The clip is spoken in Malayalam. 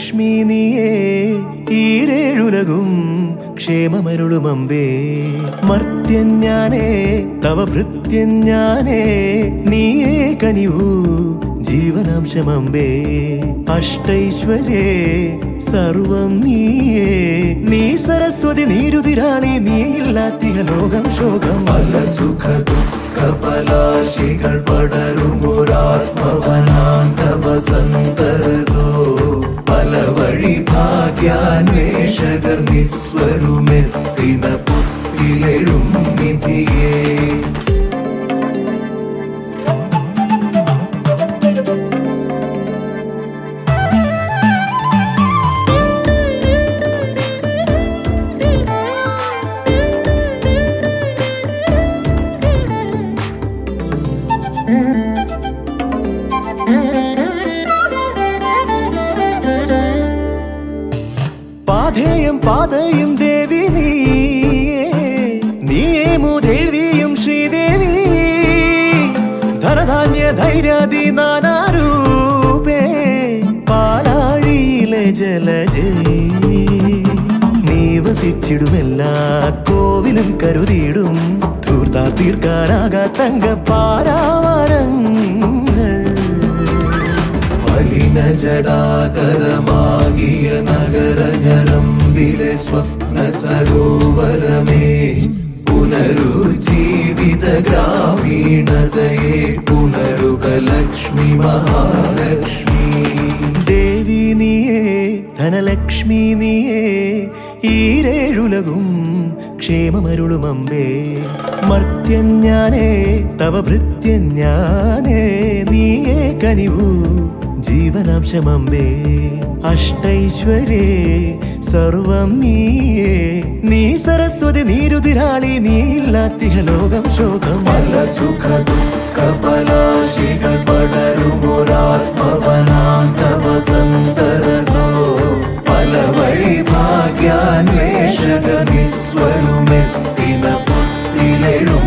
ധനലക്ഷ്മി നീയേ ഈരേഴുലകും ക്ഷേമമരുളുമമ്പേ മർത്യൻ ഞാനേ തവ ഭൃത്യൻ ഞാനേ നീയേ കനിവൂ ജീവനാംശമമ്പേ അഷ്ടൈശ്വര്യേ സർവം നീയേ നീ സരസ്വതി നീരുതിരാളി നീയില്ലാത്തിയ ലോകം ശോകം പല സുഖ ദുഃഖ പലാശികൾ പടരുമൊരാത്മവനാന്തവ സന്തരതോ പല വഴി ഭാഗ്യാന്വേഷകർ നിസ്വരുമെത്തിന പുത്തിലെഴും നിധിയേ പാധേയം പാതയും ദേവി നീയേ നീയേമു ദേവിയും ശ്രീദേവി ധനധാന്യ ധൈര്യാദി നാനാരൂപേ പാലാഴിയിലെ ജലജേ നീ വസിച്ചിടുമെല്ലാ കോവിലും കരുതിയിടും ധൂർത്താ തീർക്കാനാകാ തങ്ക പാരാവരങ്ങൾ മലിന ജടാകരമാകിയ നഗരഞരമ്പിലെ സ്വപ്ന സരോവരമേ പുനരുജ്ജീവിത ഗ്രാമീണതയെ പുനരുക ലക്ഷ്മി മഹാലക്ഷ്മി ദേവി നീയേ ധനലക്ഷ്മി നീയേ ഈരേഴുലകും ക്ഷേമമരുളുമമ്പേ മർത്യൻ ഞാനേ തവ ഭൃത്യൻ ഞാനേ നീയേ കനിവൂ ജീവനാംശമമ്പേ അഷ്ടൈശ്വര്യേ സർവം നീയേ നീ സരസ്വതി നീരുതിരാളി നീയില്ലാത്തിഹ ലോകം ശോകം പല സുഖ ദുഃഖ പലാശികൾ പടരുമൊരാത്മവനാന്തവ സന്തരതോ പല വഴി ഭാഗ്യാന്വേഷക നിസ്വരുമെത്തിന പുത്തിലെഴും